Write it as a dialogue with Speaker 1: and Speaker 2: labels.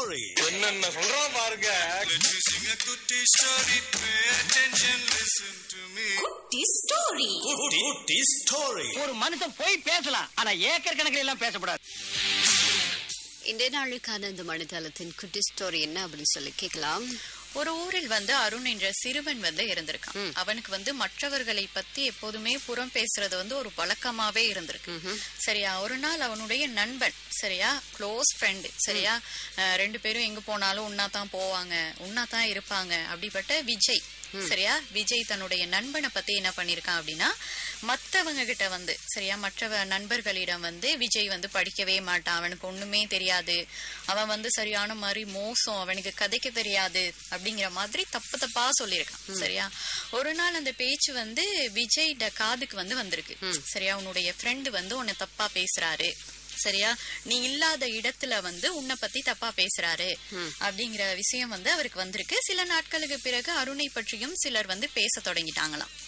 Speaker 1: story.
Speaker 2: என்னென்ன சொல்றான் பாருங்க
Speaker 3: Let me sing a goody story. Pay attention, listen to me.
Speaker 4: குட்டி ஸ்டோரி
Speaker 1: Goody, goody story.
Speaker 5: ஒரு மனுஷன் போய் பேசலாம் ஆனா ஏக்கர் கணக்கில் எல்லாம் பேசக்கூடாது
Speaker 4: இன்றைய நாளுக்கான இந்த மணித்தளத்தின் குட்டி ஸ்டோரி என்ன அப்படின்னு சொல்லி கேட்கலாம்
Speaker 6: ஒரு ஊரில் வந்து அருண் என்ற சிறுவன் வந்து இருந்திருக்கான் அவனுக்கு வந்து மற்றவர்களை பத்தி எப்போதுமே புறம் பேசுறது வந்து ஒரு வழக்கமாவே இருந்திருக்கு சரியா ஒரு நாள் அவனுடைய நண்பன் சரியா க்ளோஸ் ஃப்ரெண்டு சரியா அஹ், ரெண்டு பேரும் எங்க போனாலும் உன்னா தான் போவாங்க உன்னா தான் இருப்பாங்க அப்படிப்பட்ட விஜய் சரியா விஜய் தன்னுடைய நண்பனை பத்தி என்ன பண்ணிருக்கான் அப்படின்னா மத்தவங்க கிட்ட வந்து சரியா மற்ற நண்பர்களிடம் வந்து விஜய் வந்து படிக்கவே மாட்டான் அவனுக்கு ஒண்ணுமே தெரியாது அவன் வந்து சரியான மாதிரி மோசம் அவனுக்கு கதைக்க தெரியாது அப்படிங்கிற மாதிரி தப்பு தப்பா சொல்லியிருக்கான் சரியா ஒரு நாள் அந்த பேச்சு வந்து விஜய் காதுக்கு வந்து வந்திருக்கு சரியா உன்னுடைய ஃப்ரெண்டு வந்து உன்னை தப்பா பேசுறாரு சரியா நீ இல்லாத இடத்துல வந்து உன்னை பத்தி தப்பா பேசுறாரு அப்படிங்கிற விஷயம் வந்து அவருக்கு வந்திருக்கு சில நாட்களுக்கு பிறகு அருணை பற்றியும் சிலர் வந்து பேச தொடங்கிட்டாங்களாம்